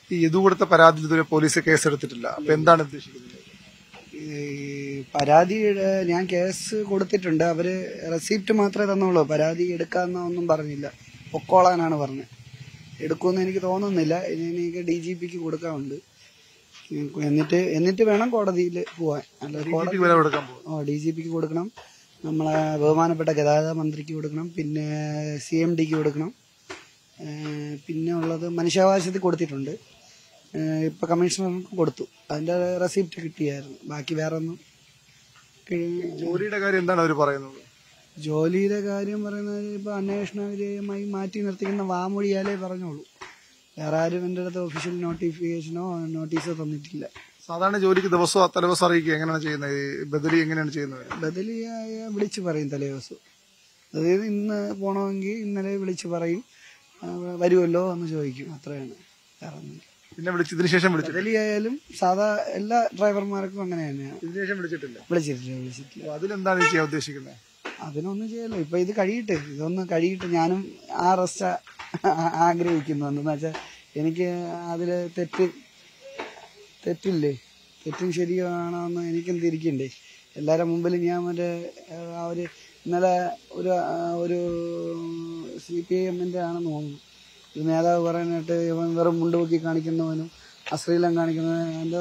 ഈ ഇത് കൊടുത്ത പരാതി ഇതുവരെ പോലീസ് കേസെടുത്തിട്ടില്ല അപ്പൊ എന്താണ് ഉദ്ദേശിക്കുന്നത് ഈ പരാതിയുടെ ഞാൻ കേസ് കൊടുത്തിട്ടുണ്ട് അവര് റെസിപ്റ്റ് മാത്രമേ തന്നുള്ളൂ പരാതി എടുക്കാന്നൊന്നും പറഞ്ഞില്ല പൊക്കോളാനാണ് പറഞ്ഞത് എടുക്കുമെന്ന് എനിക്ക് തോന്നുന്നില്ല ഇനി എനിക്ക് ഡി ജി പിക്ക് കൊടുക്കാനുണ്ട് എന്നിട്ട് എന്നിട്ട് വേണം കോടതിയിൽ പോവാൻ അല്ല കോടതി വില കൊടുക്കാൻ പോകും ഓ ഡി ജി പിക്ക് കൊടുക്കണം നമ്മളെ ബഹുമാനപ്പെട്ട ഗതാഗത മന്ത്രിക്ക് കൊടുക്കണം പിന്നെ സി എം ഡിക്ക് കൊടുക്കണം ഏഹ് പിന്നെ ഉള്ളത് മനുഷ്യാവകാശത്തിൽ കൊടുത്തിട്ടുണ്ട് ഏഹ് ഇപ്പൊ കമ്മീഷണർക്ക് കൊടുത്തു അതിന്റെ റെസിപ്റ്റ് കിട്ടിയായിരുന്നു ബാക്കി വേറെ ഒന്നും കഴി- ജോലിയുടെ കാര്യം എന്താണ് അവർ പറയുന്നത് ജോലിയുടെ കാര്യം പറയുന്നത് ഇപ്പൊ അന്വേഷണ വിധേയമായി മാറ്റി നിർത്തിക്കുന്ന വാമൊഴിയാലേ പറഞ്ഞോളൂ വേറെ ആരും എൻ്റെ അടുത്ത് ഒഫീഷ്യൽ നോട്ടിഫിക്കേഷനോ നോട്ടീസോ തന്നിട്ടില്ല സാധാരണ ജോലിക്ക് ദിവസവും തലേദിവസം അറിയിക്കുക എങ്ങനെയാണ് ചെയ്യുന്നത് ഈ ബദലി എങ്ങനെയാണ് ചെയ്യുന്നത് ബദലിയായ വിളിച്ചു പറയും തലേദിവസം അതായത് ഇന്ന് പോണമെങ്കിൽ ഇന്നലെ വിളിച്ചു പറയും ആ, വരുമല്ലോ എന്ന് ചോദിക്കും അത്രയാണ് വേറെ ഒന്നുമില്ല. പിന്നെ വിളിച്ചതിന് ശേഷം വിളിച്ചിട്ടില്ല ബദലിയായാലും സാധാ എല്ലാ ഡ്രൈവർമാർക്കും അങ്ങനെ തന്നെയാണ് ഇതിന് ശേഷം വിളിച്ചിട്ടില്ല വിളിച്ചിട്ടില്ല വിളിച്ചിട്ടില്ല അപ്പൊ അതിലെന്താണ് ഈ ചെയ്യാൻ ഉദ്ദേശിക്കുന്നത് അതിനൊന്നും ചെയ്യല്ലോ ഇപ്പൊ ഇത് കഴിയട്ടെ ഇതൊന്ന് കഴിയട്ടെ ഞാനും ആ റെസ്റ്റ് ആഗ്രഹിക്കുന്നു എന്തെന്ന് വെച്ചാൽ എനിക്ക് അതില് തെറ്റ് തെറ്റില്ലേ തെറ്റും ശരിയാണോ എന്ന് എനിക്കും തിരിക്കണ്ടേ എല്ലാവരുടെ മുമ്പിൽ ഞാൻ മറ്റേ ആ ഒരു ഇന്നലെ ഒരു ആ, ഒരു സി പി ഐ എമ്മിന്റെ ആണെന്ന് തോന്നുന്നു ഒരു നേതാവ് പറയാനായിട്ട് ഇവൻ വെറും മുണ്ടുപൊക്കി കാണിക്കുന്നവനും അശ്ലീലം കാണിക്കുന്നവനും എന്തോ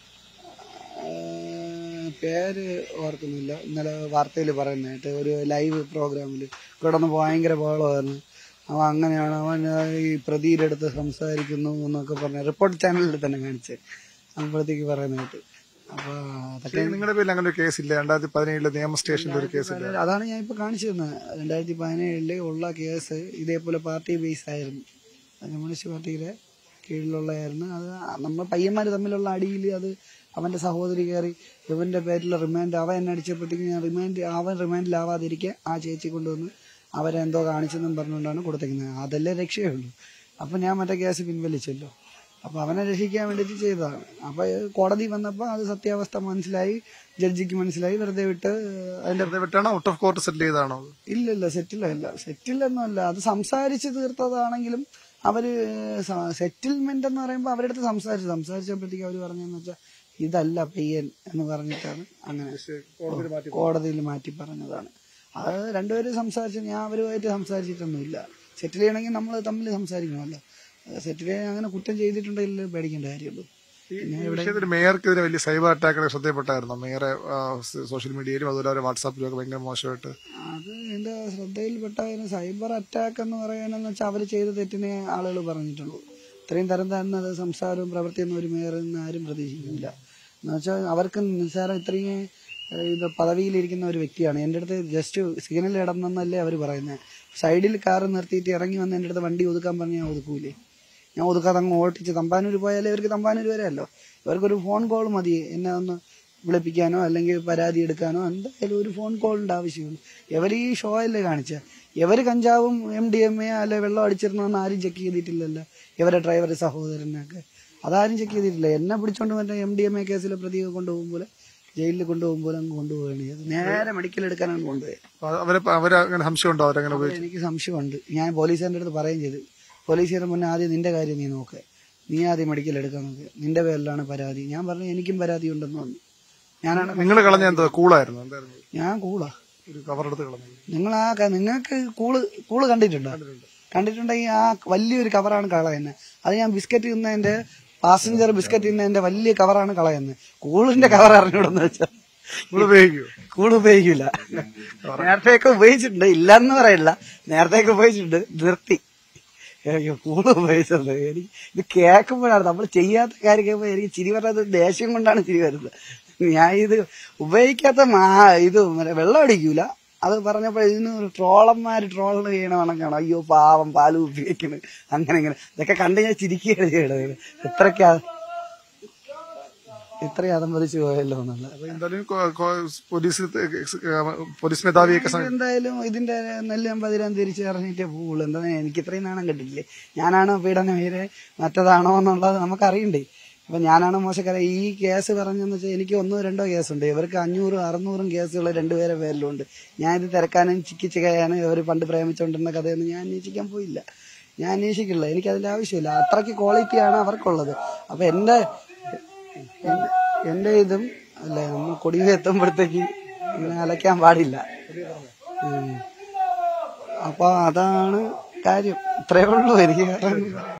ഏഹ് പേര് ഓർക്കുന്നില്ല ഇന്നലെ വാർത്തയിൽ പറയുന്നതായിട്ട് ഒരു ലൈവ് പ്രോഗ്രാമിൽ കിടന്ന് ഭയങ്കര ബഹളമായിരുന്നു അവൻ അങ്ങനെയാണ് അവൻ ഈ പ്രതിയുടെ അടുത്ത് സംസാരിക്കുന്നു എന്നൊക്കെ പറഞ്ഞ റിപ്പോർട്ട് ചാനലിൽ തന്നെ കാണിച്ച് അപ്പോഴത്തേക്ക് പറയുന്നതായിട്ട് അപ്പൊ അതൊക്കെ നിങ്ങളുടെ പേരിൽ അങ്ങനെ ഒരു കേസില്ല രണ്ടായിരത്തി പതിനേഴിലെ നിയമ സ്റ്റേഷനിൽ ഒരു കേസില്ല അതാണ് ഞാൻ ഇപ്പൊ കാണിച്ചു തന്നത് രണ്ടായിരത്തി പതിനേഴില് ഉള്ള കേസ് ഇതേപോലെ പാർട്ടി ബേസ് ആയിരുന്നു കമ്മ്യൂണിസ്റ്റ് പാർട്ടിയുടെ കീഴിലുള്ളതായിരുന്നു അത് നമ്മൾ പയ്യന്മാർ തമ്മിലുള്ള അടിയിൽ അത് അവന്റെ സഹോദരി കയറി ഇവന്റെ പേരിൽ റിമാൻഡ് അവൻ എന്നെ അടിച്ചപ്പോഴത്തേക്ക് ഞാൻ റിമാൻഡ് അവൻ റിമാൻഡിലാവാതിരിക്കെ ആ ചേച്ചി കൊണ്ടുവന്ന് അവരെന്തോ കാണിച്ചെന്നും പറഞ്ഞുകൊണ്ടാണ് കൊടുത്തേക്കുന്നത് അതല്ലേ രക്ഷയുള്ളൂ അപ്പൊ ഞാൻ മറ്റേ കേസ് പിൻവലിച്ചല്ലോ അപ്പൊ അവനെ രക്ഷിക്കാൻ വേണ്ടിയിട്ട് ചെയ്തതാണ് അപ്പൊ കോടതി വന്നപ്പോൾ അത് സത്യാവസ്ഥ മനസ്സിലായി ജഡ്ജിക്ക് മനസ്സിലായി വെറുതെ വിട്ട് അതിന്റെ വെറുതെ വിട്ടാണോ ഔട്ട് ഓഫ് കോർട്ട് സെറ്റിൽ ചെയ്താണോ അത്? ഇല്ല ഇല്ല സെറ്റിലല്ല സെറ്റിലൊന്നുമല്ല അത് സംസാരിച്ച് തീർത്തതാണെങ്കിലും അവര് സെറ്റിൽമെന്റ് എന്ന് പറയുമ്പോൾ അവരുടെ അടുത്ത് സംസാരിച്ചു സംസാരിച്ചപ്പോഴത്തേക്ക് അവര് പറഞ്ഞതെന്ന് വെച്ചാൽ ഇതല്ല പയ്യൻ എന്ന് പറഞ്ഞിട്ടാണ് അങ്ങനെ കോടതിയിൽ മാറ്റി കോടതിയിൽ മാറ്റി പറഞ്ഞതാണ് അത് രണ്ടുപേരും സംസാരിച്ചു ഞാൻ അവരുമായിട്ട് സംസാരിച്ചിട്ടൊന്നുമില്ല സെറ്റിൽ ചെയ്യണമെങ്കിൽ നമ്മൾ തമ്മിൽ സംസാരിക്കണമല്ലോ സെറ്റിൽ ചെയ്യാൻ അങ്ങനെ കുറ്റം ചെയ്തിട്ടുണ്ടെങ്കിൽ പേടിക്കേണ്ട കാര്യമുള്ളൂ ഈ വിഷയത്തിൽ മേയർക്കെതിരെ വലിയ സൈബർ അറ്റാക്കുകൾ ശ്രദ്ധയിൽപ്പെട്ടായിരുന്നു മേയറെ ആ, സ- സോഷ്യൽ മീഡിയയിലും അതുപോലെ അവരെ വാട്സാപ്പിലും ഒക്കെ ഭയങ്കര മോശമായിട്ട് അത് എന്റെ ശ്രദ്ധയിൽപ്പെട്ട സൈബർ അറ്റാക്ക് എന്ന് പറയാനെന്ന് വെച്ചാൽ അവർ ചെയ്ത തെറ്റിനെ ആളുകൾ പറഞ്ഞിട്ടുള്ളൂ ഇത്രയും തരം താഴ്ന്നത് സംസാരവും പ്രവൃത്തിയൊന്നും ഒരു മേയറിൽ നിന്ന് ആരും പ്രതീക്ഷിക്കുന്നില്ല എന്ന് വെച്ചാൽ അവർക്ക് നിസ്സാരം ഇത്രയും ഏഹ്, ഇത് പദവിയിലിരിക്കുന്ന ഒരു വ്യക്തിയാണ് എൻ്റെ അടുത്ത് ജസ്റ്റ് സിഗ്നൽ ഇടണമെന്നല്ലേ അവർ പറയുന്നത് സൈഡിൽ കാർ നിർത്തിയിട്ട് ഇറങ്ങി വന്ന് എൻ്റെ അടുത്ത് വണ്ടി ഒതുക്കാൻ പറഞ്ഞാൽ ഞാൻ ഒതുക്കൂലേ ഞാൻ ഒതുക്കാതെ അങ്ങ് ഓട്ടിച്ച് തമ്പാനൂർ പോയാലേ ഇവർക്ക് തമ്പാനൂർ വരെയല്ലോ ഇവർക്കൊരു ഫോൺ കോൾ മതി എന്നെ ഒന്ന് വിളിപ്പിക്കാനോ അല്ലെങ്കിൽ പരാതി എടുക്കാനോ എന്തായാലും ഒരു ഫോൺ കോളിന്റെ ആവശ്യമുള്ളൂ ഇവർ ഈ ഷോ അല്ലേ കാണിച്ച ഇവർ കഞ്ചാവും എം ഡി എം എ അല്ലെ വെള്ളം അടിച്ചിരുന്നെന്ന് ആരും ചെക്ക് ചെയ്തിട്ടില്ലല്ലോ ഇവരെ ഡ്രൈവർ സഹോദരനൊക്കെ അതാരും ചെക്ക് ചെയ്തിട്ടില്ല എന്നെ പിടിച്ചോണ്ട് മറ്റേ എം ഡി എം എ കേസിലെ പ്രതിയെ കൊണ്ടുപോകുമ്പോൾ ജയിലിൽ കൊണ്ടുപോകുമ്പോൾ അങ്ങ് കൊണ്ടുപോവുകയാണ് ചെയ്തത് നേരെ മെഡിക്കൽ എടുക്കാനാണ് കൊണ്ടുപോയത് അപ്പൊ അത് അവരെ അവരെ അങ്ങനെ സംശയമുണ്ടോ അവരങ്ങനെ അപ്പോൾ ഉപയോഗിച്ചു എനിക്ക് സംശയമുണ്ട് ഞാൻ പോലീസുകാരുടെ അടുത്ത് പറയുകയും ചെയ്തു പോലീസുകാരുടെ മുന്നേ ആദ്യം നിന്റെ കാര്യം നീ നോക്ക് നീ ആദ്യം മെഡിക്കൽ എടുക്കാൻ നോക്ക് നിന്റെ പേരിലാണ് പരാതി ഞാൻ പറഞ്ഞു എനിക്കും പരാതി ഉണ്ടെന്ന് പറഞ്ഞു ഞാനാണ് നിങ്ങൾ കളഞ്ഞ എന്തോ കൂളായിരുന്നു എന്തായിരുന്നു ഞാൻ കൂളാ ഒരു കവർ എടുത്ത് കളഞ്ഞു നിങ്ങൾ ആ ക- നിങ്ങൾക്ക് കൂള് കൂള് കണ്ടിട്ടുണ്ടോ കണ്ടിട്ടുണ്ടെങ്കിൽ ആ വലിയൊരു കവറാണ് കളയുന്നത് അത് ഞാൻ ബിസ്ക്കറ്റ് തിന്നതിന്റെ പാസഞ്ചർ ബിസ്ക്കറ്റ് തിന്നതിന്റെ വലിയ കവറാണ് കളയുന്നത് കൂളിന്റെ കവർ അറിഞ്ഞൂടെന്ന് വെച്ചാൽ നിങ്ങൾ ഉപയോഗിക്കുമോ കൂള് ഉപയോഗിക്കില്ല നേരത്തെയൊക്കെ ഉപയോഗിച്ചിട്ടുണ്ട് ഇല്ലെന്ന് പറയില്ല നേരത്തെയൊക്കെ ഉപയോഗിച്ചിട്ടുണ്ട് നിർത്തി അയ്യോ കൂള് ഉപയോഗിച്ചത് എനിക്ക് ഇത് കേൾക്കുമ്പോഴാണ് നമ്മൾ ചെയ്യാത്ത കാര്യം കേൾക്കുമ്പോൾ എനിക്ക് ചിരി വരുന്നത് ദേഷ്യം കൊണ്ടാണ് ചിരി വരുന്നത് ഞാൻ ഇത് ഉപയോഗിക്കാത്ത മാ ഇത് മറ്റേ വെള്ളം അടിക്കൂല അത് പറഞ്ഞപ്പോൾ ഇതിന് ട്രോളന്മാർ ട്രോൾ ചെയ്യണ കണക്കാണ് അയ്യോ പാവം പാല് ഉപയോഗിക്കണ് അങ്ങനെ ഇങ്ങനെ ഇതൊക്കെ കണ്ട് ഞാൻ ചിരിക്കുകയാണ് ചെയ്യണത് ഇത്രയ്ക്കാ ഇത്രയും അതമ്പതിച്ച് പോയല്ലോ എന്നുള്ളത് അപ്പൊ എന്തായാലും കൊ- കൊ- പോലീസ് പോലീസ് മേധാവിയൊക്കെ സം- എന്തായാലും ഇതിന്റെ നെല്ല് പതിരാൻ തിരിച്ചു ഇറങ്ങിയിട്ടേ പോവുള്ളൂ എന്താ എനിക്ക് ഇത്രയും നാണം കണ്ടിട്ടില്ലേ ഞാനാണോ പീഡനവീരെ മറ്റതാണോ എന്നുള്ളത് നമുക്കറിയണ്ടേ അപ്പൊ ഞാനാണോ മോശക്കാരൻ ഈ കേസ് പറഞ്ഞെന്ന് വെച്ചാൽ എനിക്ക് ഒന്നോ രണ്ടോ കേസുണ്ട് ഇവർക്ക് അഞ്ഞൂറും അറുന്നൂറും കേസുകൾ രണ്ടുപേരെ പേരിലുണ്ട് ഞാൻ ഇത് തിരക്കാനും ചിക്കി ചികയാനും ഇവർ പണ്ട് പ്രേമിച്ചുകൊണ്ടിരുന്ന കഥയൊന്നും ഞാൻ അന്വേഷിക്കാൻ പോയില്ല ഞാൻ അന്വേഷിക്കില്ല എനിക്ക് അതിന്റെ ആവശ്യമില്ല അത്രയ്ക്ക് ക്വാളിറ്റിയാണ് അവർക്കുള്ളത് അപ്പൊ എന്റെ എന്റെ- എന്റെ ഇതും അല്ലെ നമ്മൾ കൊടിയിൽ എത്തുമ്പോഴത്തേക്ക് ഇങ്ങനെ അലക്കാൻ പാടില്ല ഉം. അപ്പൊ അതാണ് കാര്യം ഇത്രയേ ഉള്ളൂ എനിക്ക് വേറെ ഒന്നും